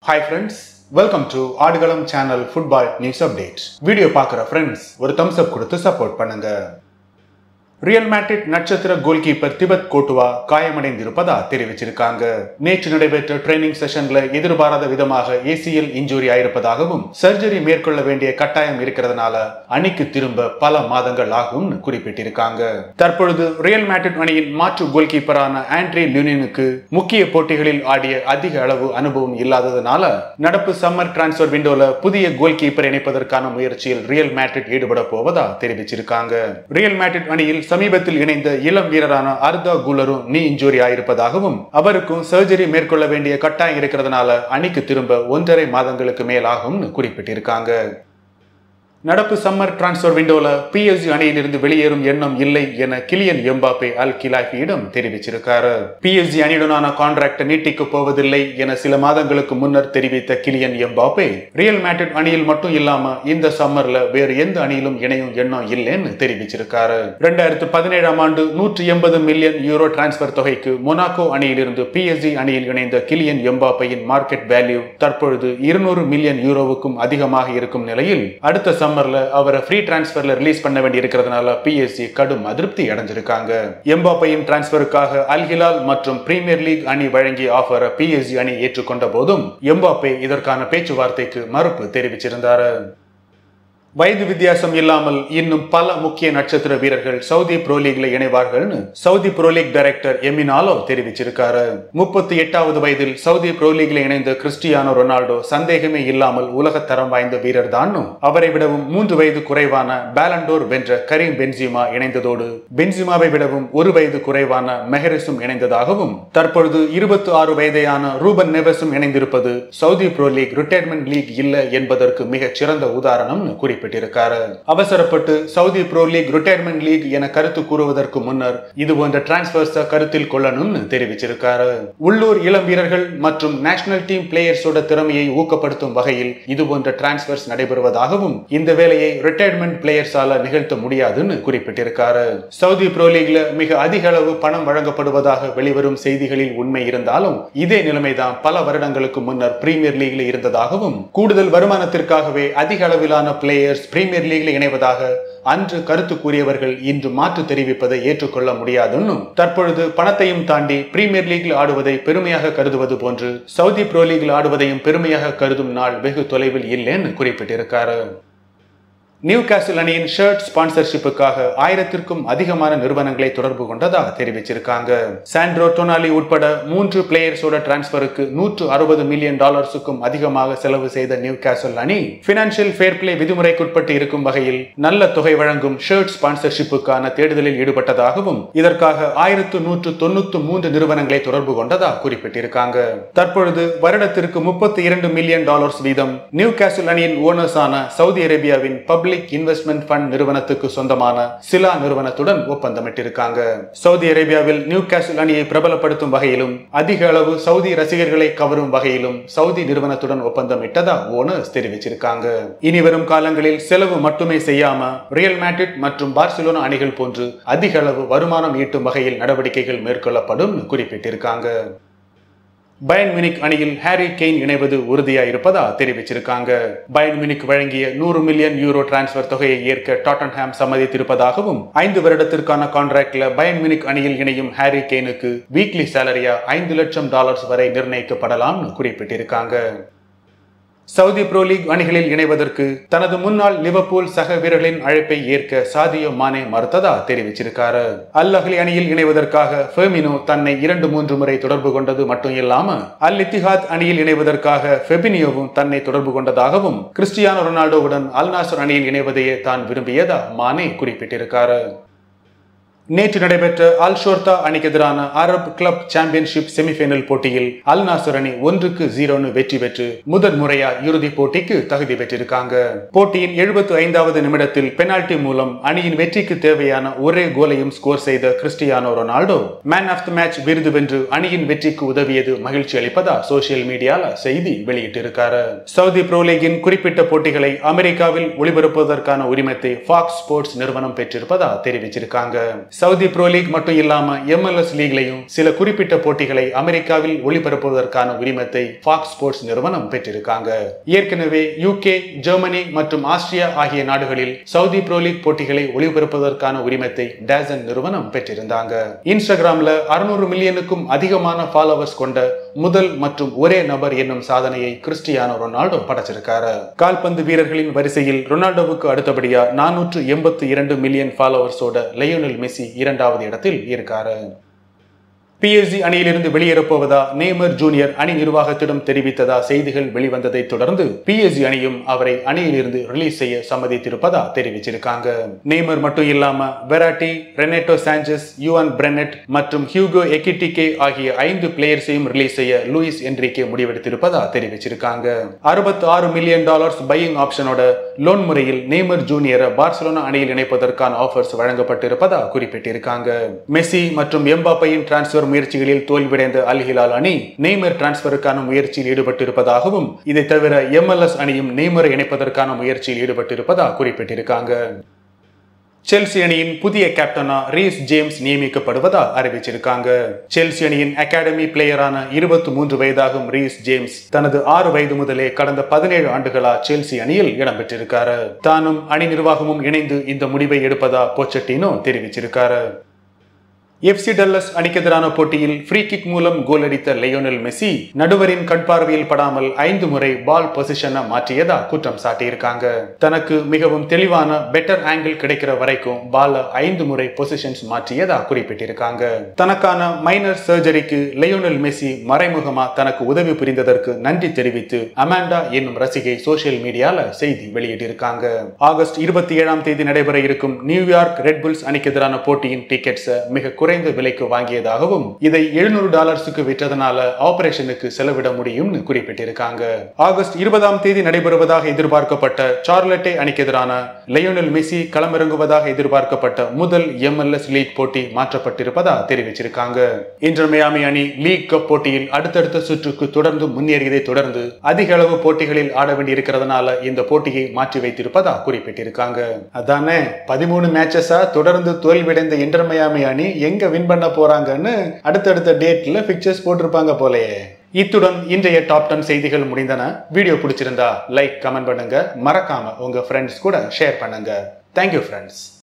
hi friends welcome to Aadukalam channel football news update video பார்க்குற friends ஒரு thumbs up கொடுத்து support பண்ணுங்க real Madrid நட்சத்திர கோல் கீப்பர் திபத் கோட்டுவா காயமடைந்திருப்பதா தெரிவிச்சிருக்காங்க நேற்று நடைபெற்ற ட்ரைனிங் செஷன்ல எதிர்பாராத விதமாக ஏசிஎல் இன்ஜுரி ஆயிருப்பதாகவும் சர்ஜரி மேற்கொள்ள வேண்டிய கட்டாயம் இருக்கிறதுனால அணிக்கு திரும்ப பல மாதங்கள் ஆகும் குறிப்பிட்டிருக்காங்க தற்பொழுது ரியல் மேட்ரிட் அணியின் மாற்று கோல் கீப்பரான ஆண்ட்ரி லுனினுக்கு முக்கிய போட்டிகளில் ஆடிய அதிக அளவு அனுபவம் இல்லாததுனால நடப்பு சம்மர் டிரான்ஸ்பர் விண்டோல புதிய கோல் கீப்பர் இணைப்பதற்கான முயற்சியில் ரியல் மேட்ரிட் ஈடுபட போவதா தெரிவிச்சிருக்காங்க ரியல் மேட்ரிட் அணியில் சமீபத்தில் இணைந்த இளம் வீரரான அர்தா குலரும் நீ இன்ஜூரி ஆயிருப்பதாகவும் அவருக்கும் சர்ஜரி மேற்கொள்ள வேண்டிய கட்டாயம் இருக்கிறதுனால அணிக்கு திரும்ப ஒன்றரை மாதங்களுக்கு மேலாகும் குறிப்பிட்டிருக்காங்க நடப்பு சம்மர் டிரான்ஸ்பர் விண்டோல பிஎஸ்ஜி அணியிலிருந்து வெளியேறும் எண்ணம் இல்லை என கிலியன் எம்பாப்பே அல் கிலாஃபியிடம் தெரிவிச்சிருக்காரு பிஎஸ்ஜி அணியுடனான கான்ட்ராக்ட் நீட்டிக்க போவதில்லை என சில மாதங்களுக்கு முன்னர் தெரிவித்த கிலியன் எம்பாப்பே ரியல் மேட்ரிட் அணியில் மட்டும் இல்லாம இந்த சம்மர்ல வேறு எந்த அணியிலும் இணையும் எண்ணம் இல்லைன்னு தெரிவிச்சிருக்காரு ரெண்டாயிரத்து பதினேழாம் ஆண்டு நூற்றி எண்பது மில்லியன் யூரோ டிரான்ஸ்பர் தொகைக்கு மொனாக்கோ அணியிலிருந்து பிஎஸ்ஜி அணியில் இணைந்த கிலியன் எம்பாப்பையின் மார்க்கெட் வேல்யூ தற்பொழுது இருநூறு மில்லியன் யூரோவுக்கும் அதிகமாக இருக்கும் நிலையில் அடுத்த சம்மர்ல அவரை ஃப்ரீ டிரான்ஸ்ஃபர்ல ரிலீஸ் பண்ண வேண்டி இருக்கிறதுனால பிஎஸ்சி கடும் அதிருப்தி அடைஞ்சிருக்காங்க எம்பாப்பையின் டிரான்ஸ்பருக்காக அல் ஹிலால் மற்றும் பிரீமியர் லீக் அணி வழங்கிய ஆஃபரை பிஎஸ்சி அணி ஏற்றுக்கொண்ட போதும் எம்பாப்பே இதற்கான பேச்சுவார்த்தைக்கு மறுப்பு தெரிவிச்சிருந்தாரு வயது வித்தியாசம் இல்லாமல் இன்னும் பல முக்கிய நட்சத்திர வீரர்கள் சவுதி ப்ரோ லீக்ல இணைவார்கள்னு Saudi pro league director Emenalo தெரிவிச்சிருக்காரு முப்பத்தி எட்டாவது வயதில் சவுதி ப்ரோ லீக்ல இணைந்த கிறிஸ்டியானோ ரொனால்டோ சந்தேகமே இல்லாமல் உலக தரம் வாய்ந்த வீரர் தானும் அவரை விடவும் மூன்று வயது குறைவான பேலண்டோர் வென்ற கரீம் பென்சிமா இணைந்ததோடு பென்சிமாவை விடவும் ஒரு வயது குறைவான மெஹரிஸும் இணைந்ததாகவும் தற்பொழுது இருபத்தி ஆறு வயதையான ரூபன் நெவஸும் இணைந்திருப்பது Saudi pro league retirement league இல்ல என்பதற்கு மிகச் சிறந்த உதாரணம் குறிப்பிட்டார் குறிப்பிட்டிருக்காரு அவசரப்பட்டு Saudi pro league retirement league என கருத்து கூறுவதற்கு முன்னர் இது போன்ற டிரான்ஸ்பர்ஸ் கருத்தில் கொள்ளணும்னு தெரிவிச்சிருக்காரு உள்ளூர் இளம் வீரர்கள் மற்றும் நேஷனல் டீம் பிளேயர்ஸோட திறமையை ஊக்கப்படுத்தும் வகையில் இது போன்ற டிரான்ஸ்பர்ஸ் நடைபெறுவதாகவும் இந்த வேலையை ரிட்டையர்மெண்ட் பிளேயர்ஸால நிகழ்த்த முடியாதுன்னு குறிப்பிட்டிருக்காரு சவுதி ப்ரோ லீக்ல மிக அதிக அளவு பணம் வழங்கப்படுவதாக வெளிவரும் செய்திகளில் உண்மை இருந்தாலும் இதே நிலைமைதான் பல வருடங்களுக்கு முன்னர் பிரீமியர் லீக்ல இருந்ததாகவும் கூடுதல் வருமானத்திற்காகவே அதிக அளவிலான பிளேயர் பிளேயர்ஸ் பிரீமியர் லீக்ல இணைவதாக அன்று கருத்து கூறியவர்கள் இன்று மாற்று தெரிவிப்பதை ஏற்றுக்கொள்ள முடியாதுன்னு தற்பொழுது பணத்தையும் தாண்டி பிரீமியர் லீக்ல ஆடுவதை பெருமையாக கருதுவது போன்று சவுதி ப்ரோ லீக்ல ஆடுவதையும் பெருமையாக கருதும் நாள் வெகு தொலைவில் இல்லைன்னு குறிப்பிட்டிருக்காரு நியூ கேசல் அணியின் ஷர்ட் ஸ்பான்சர்ஷிப்புக்காக ஆயிரத்திற்கும் அதிகமான நிறுவனங்களை தொடர்பு கொண்டதா தெரிவிச்சிருக்காங்க சாண்ட்ரோ டொனாலி உட்பட மூன்று பிளேயர்ஸோட டிரான்ஸ்பருக்கு நூற்று அறுபது மில்லியன் டாலர்ஸுக்கும் அதிகமாக செலவு செய்த நியூ கேசல் அணி பினான்சியல் ஃபேர் பிளே விதிமுறைக்குட்பட்டு இருக்கும் வகையில் நல்ல தொகை வழங்கும் ஷர்ட் ஸ்பான்சர்ஷிப்புக்கான தேடுதலில் ஈடுபட்டதாகவும் இதற்காக ஆயிரத்து நூற்று தொண்ணூத்து மூன்று நிறுவனங்களை தொடர்பு கொண்டதா குறிப்பிட்டிருக்காங்க தற்பொழுது வருடத்திற்கு முப்பத்தி இரண்டு மில்லியன் டாலர்ஸ் வீதம் நியூ கேசல் அணியின் ஓனர்ஸான சவுதி அரேபியாவின் பப்ளிக் பப்ளிக் இன்வெஸ்ட்மெண்ட் ஃபண்ட் நிறுவனத்துக்கு சொந்தமான சிலா நிறுவனத்துடன் ஒப்பந்தமிட்டிருக்காங்க சவுதி அரேபியாவில் நியூ கேசல் அணியை பிரபலப்படுத்தும் வகையிலும் அதிக அளவு சவுதி ரசிகர்களை கவரும் வகையிலும் சவுதி நிறுவனத்துடன் ஒப்பந்தமிட்டதா ஓனர்ஸ் தெரிவிச்சிருக்காங்க இனி வரும் காலங்களில் செலவு மட்டுமே செய்யாம ரியல் மேட்ரிட் மற்றும் பார்சிலோனா அணிகள் போன்று அதிக அளவு வருமானம் ஈட்டும் வகையில் நடவடிக்கைகள் மேற்கொள்ளப்படும் குறிப்பிட்டிருக்காங்க பயன் மினிக் அணியில் ஹாரி கெயின் இணைவது உறுதியா இருப்பதா தெரிவிச்சிருக்காங்க பயன் மினிக் வழங்கிய நூறு மில்லியன் யூரோ டிரான்ஸ்பர் தொகையை ஏற்க டாட்டன்ஹாம் சம்மதித்திருப்பதாகவும் ஐந்து வருடத்திற்கான கான்ட்ராக்ட்ல பயன் மினிக் அணியில் இணையும் ஹாரி கெயினுக்கு வீக்லி சேலரியா ஐந்து லட்சம் டாலர்ஸ் வரை நிர்ணயிக்கப்படலாம்னு குறிப்பிட்டிருக்காங்க சவுதி ப்ரோ லீக் அணிகளில் இணைவதற்கு தனது முன்னாள் லிவர்பூல் சக வீரர்களின் அழைப்பை ஏற்க சாதியோ மானே மறுத்ததா தெரிவிச்சிருக்காரு அல் அஹ்லி அணியில் இணைவதற்காக ஃபெர்மினோ தன்னை இரண்டு மூன்று முறை தொடர்பு கொண்டது மட்டும் இல்லாம அல் இத்திஹாத் அணியில் இணைவதற்காக ஃபெபினியோவும் தன்னை தொடர்பு கொண்டதாகவும் கிறிஸ்டியானோ ரொனால்டோவுடன் அல் நாசர் அணியில் இணைவதையே தான் விரும்பியதா மானே குறிப்பிட்டிருக்காரு நேற்று நடைபெற்ற அல் ஷோர்தா அணிக்கு எதிரான அரப் கிளப் சாம்பியன்ஷிப் செமிஃபைனல் போட்டியில் அல் நாசர் அணி ஒன்றுக்கு ஜீரோன்னு வெற்றி பெற்று முதன் முறையா இறுதிப் போட்டிக்கு தகுதி பெற்றிருக்காங்க போட்டியின் எழுபத்தி ஐந்தாவது நிமிடத்தில் பெனால்டி மூலம் அணியின் வெற்றிக்கு தேவையான ஒரே கோலையும் ஸ்கோர் செய்த Cristiano Ronaldo man of the match விருது வென்று அணியின் வெற்றிக்கு உதவியது மகிழ்ச்சி அளிப்பதா சோசியல் மீடியால செய்தி வெளியிட்டிருக்காரு சவுதி ப்ரோ லீகின் குறிப்பிட்ட போட்டிகளை அமெரிக்காவில் ஒளிபரப்புவதற்கான உரிமத்தை ஃபாக்ஸ் ஸ்போர்ட்ஸ் நிறுவனம் பெற்றிருப்பதா தெரிவிச்சிருக்காங்க சவுதி ப்ரோ லீக் மட்டும் இல்லாம எம்எல்எஸ் லீக்லையும் சில குறிப்பிட்ட போட்டிகளை அமெரிக்காவில் ஒளிபரப்புவதற்கான உரிமத்தை ஃபாக்ஸ் ஸ்போர்ட்ஸ் நிறுவனம் பெற்றிருக்காங்க ஏற்கனவே யூகே ஜெர்மனி மற்றும் ஆஸ்திரியா ஆகிய நாடுகளில் சவுதி ப்ரோ லீக் போட்டிகளை ஒளிபரப்புவதற்கான உரிமத்தை டேசன் நிறுவனம் பெற்றிருந்தாங்க இன்ஸ்டாகிராம்ல அறுநூறு மில்லியனுக்கும் அதிகமான ஃபாலோவர்ஸ் கொண்ட முதல் மற்றும் ஒரே நபர் என்னும் சாதனையை கிறிஸ்டியானோ ரொனால்டோ படைச்சிருக்காரு கால்பந்து வீரர்களின் வரிசையில் ரொனால்டோவுக்கு அடுத்தபடியா நானூற்று எண்பத்தி இரண்டு மில்லியன் ஃபாலோவர்ஸோட லயோனல் மெஸ்ஸி இரண்டாவது இடத்தில் இருக்காரு பிஎஸ்ஜி அணியிலிருந்து வெளியேறப் போவதா நேமர் ஜூனியர் அணி நிர்வாகத்திடம் தெரிவித்ததா செய்திகள் வெளிவந்ததை தொடர்ந்து பிஎஸ்ஜி அணியும் அவரை அணியிலிருந்து ரிலீஸ் செய்ய சம்மதித்திருப்பதா தெரிவிச்சிருக்காங்க நேமர் மட்டும் இல்லாம வெராட்டி ரெனேட்டோ சாnchez யுவன் பிரெனட் மற்றும் ஹியூகோ எக்கிட்டிகே ஆகிய ஐந்து பிளேயர்ஸையும் ரிலீஸ் செய்ய லூயிஸ் என்ரிகே முடிவெடுத்திருப்பதா தெரிவிச்சிருக்காங்க அறுபத்தி ஆறு மில்லியன் டாலர்ஸ் பையிங் ஆப்ஷனோட லோன் முறையில் நேமர் ஜூனியரை பார்சலோனா அணியில் இணைப்பதற்கான ஆஃபர்ஸ் வழங்கப்பட்டிருப்பதா குறிப்பிட்டிருக்காங்க மெஸ்ஸி மற்றும் எம்பாப்பையின் டிரான்ஸ்பர் முயற்சிகளில் தோல்வியடைந்த அல் ஹிலால் அணி நெய்மர் டிரான்ஸ்பருக்கான முயற்சியில் ஈடுபட்டிருப்பதாகவும் இதை தவிர எம்எல்எஸ் அணியும் நெய்மரை இணைப்பதற்கான முயற்சியில் ஈடுபட்டிருப்பதா குறிப்பிட்டிருக்காங்க செல்சி அணியின் புதிய கேப்டனா ரீஸ் ஜேம்ஸ் நியமிக்கப்படுவதா அறிவிச்சிருக்காங்க செல்சி அணியின் அகாடமி பிளேயரான இருபத்தி மூன்று வயதாகும் ரீஸ் ஜேம்ஸ் தனது ஆறு வயது முதலே கடந்த பதினேழு ஆண்டுகளா செல்சி அணியில் இடம்பெற்றிருக்காரு தானும் அணி நிர்வாகமும் இணைந்து இந்த முடிவை எடுப்பதா போச்சட்டினோ தெரிவிச்சிருக்காரு எஃப்சி டல்லஸ் அணிக்கு எதிரான போட்டியில் ஃப்ரீ கிக் மூலம் கோல் அடித்த லியோனல் மெஸ்ஸி நடுவரின் கண்பார்வையில் படாமல் ஐந்து முறை பால் பொசிஷனை மாற்றியதா குற்றம் சாட்டியிருக்காங்க தனக்கு மிகவும் தெளிவான பெட்டர் ஆங்கிள் கிடைக்கிற வரைக்கும் பால ஐந்து முறை பொசிஷன்ஸ் மாற்றியதா குறிப்பிட்டிருக்காங்க தனக்கான மைனர் சர்ஜரிக்கு லியோனல் மெஸ்ஸி மறைமுகமா தனக்கு உதவி புரிந்ததற்கு நன்றி தெரிவித்து அமாண்டா என்னும் ரசிகை சோசியல் மீடியால செய்தி வெளியிட்டிருக்காங்க ஆகஸ்ட் இருபத்தி ஏழாம் தேதி நடைபெற இருக்கும் நியூயார்க் ரெட்புல்ஸ் அணிக்கு எதிரான போட்டியின் டிக்கெட்ஸை மிக குறைந்த விலைக்கு வாங்கியதாகவும் இதை எழுநூறு டாலர்ஸுக்கு விற்றதனால ஆபரேஷனுக்கு செலவிட முடியும்னு குறிப்பிட்டிருக்காங்க ஆகஸ்ட் இருபதாம் தேதி நடைபெறுவதாக எதிர்பார்க்கப்பட்ட சார்லட்டே அணிக்கு எதிரான லியோனல் மெஸ்ஸி களமிறங்குவதாக எதிர்பார்க்கப்பட்ட முதல் எம்எல்எஸ் லீக் போட்டி மாற்றப்பட்டிருப்பதா தெரிவிச்சிருக்காங்க இன்டர் மியாமி அணி லீக் கப் போட்டியில் அடுத்தடுத்த சுற்றுக்கு தொடர்ந்து முன்னேறியதை தொடர்ந்து அதிக அளவு போட்டிகளில் ஆட வேண்டியிருக்கிறதுனால இந்த போட்டியை மாற்றி வைத்திருப்பதா குறிப்பிட்டிருக்காங்க அதானே பதிமூணு மேட்சஸா தொடர்ந்து தோல்வியடைந்த இன்டர் மியாமி அணி எங்க வின் பண்ண போறாங்கன்னு அடுத்தடுத்த டேட்ல பிக்சர்ஸ் போட்டிருப்பாங்க போலயே இத்துடன் இன்றைய டாப் டென் செய்திகள் முடிந்தன வீடியோ பிடிச்சிருந்தா லைக் கமெண்ட் பண்ணுங்க மறக்காம உங்க ஃப்ரெண்ட்ஸ் கூட ஷேர் பண்ணுங்க தேங்க்யூ ஃப்ரெண்ட்ஸ்